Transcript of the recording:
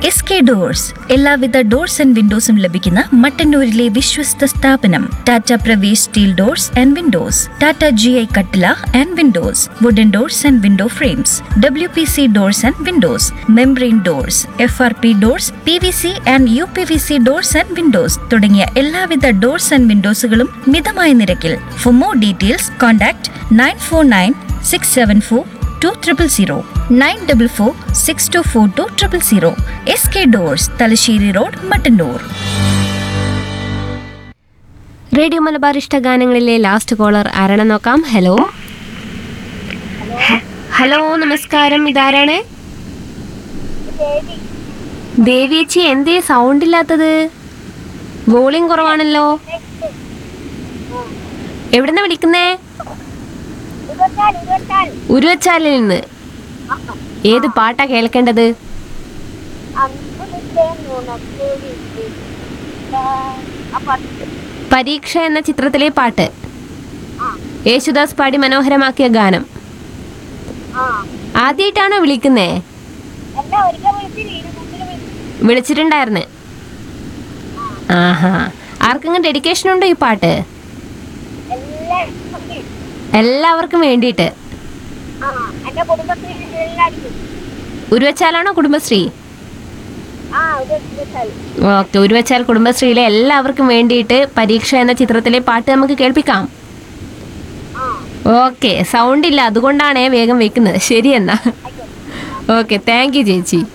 S K doors എല്ലാവിധ doors and വിൻഡോസും ലഭിക്കുന്ന മട്ടന്നൂരിലെ വിശ്വസ്ത സ്ഥാപനം Tata Pravesh steel doors and windows Tata G I കട്ടില and windows wooden doors and window frames W P C doors and windows membrane doors F R P doors P V C and U P V C doors and windows തുടങ്ങിയ എല്ലാവിധ doors and വിൻഡോസുകളും മിതമായ നിരക്കിൽ for more details contact nine four nine six seven four two triple zero nine double four six two four two triple zero S K doors Thalassery road Mattannur radio Malabar ഇഷ്ടഗാനങ്ങളിലെ last caller ആരാണെന്ന് നോക്കാം hello ഹ- hello നമസ്കാരം ഇതാരാണ് ദേവിയേച്ചി എന്തേ sound ഇല്ലാത്തത് volume കുറവാണല്ലോ എവിടുന്ന വിളിക്കുന്നേ ഉരുവച്ചാലിൽ നിന്ന് ഏത് പാട്ടാ കേൾക്കേണ്ടത് പരീക്ഷ എന്ന ചിത്രത്തിലെ പാട്ട് യേശുദാസ് പാടി മനോഹരമാക്കിയ ഗാനം ആദ്യമായിട്ടാണോ വിളിക്കുന്നേ വിളിച്ചിട്ടുണ്ടായിരുന്നു ആഹാ ആർക്കെങ്കിലും ഡെഡിക്കേഷൻ ഉണ്ടോ ഈ പാട്ട് എല്ലാവർക്കും വേണ്ടിയിട്ട് എന്റെ കുടുംബത്തിൽ എല്ലാവർക്കും ഉരുവച്ചാലാണോ കുടുംബശ്രീ ആ ഇത് വെച്ചാൽ ഓക്കെ ഉരുവച്ചാൽ കുടുംബശ്രീയിലെ എല്ലാവർക്കും വേണ്ടിയിട്ട് പരീക്ഷ എന്ന ചിത്രത്തിലെ പാട്ട് നമുക്ക് കേൾപ്പിക്കാം ആ ഓക്കെ സൗണ്ട് ഇല്ല അതുകൊണ്ടാണ് വേഗം വെക്കുന്നത് ശരി എന്നാ ഓക്കെ താങ്ക് യു ചേച്ചി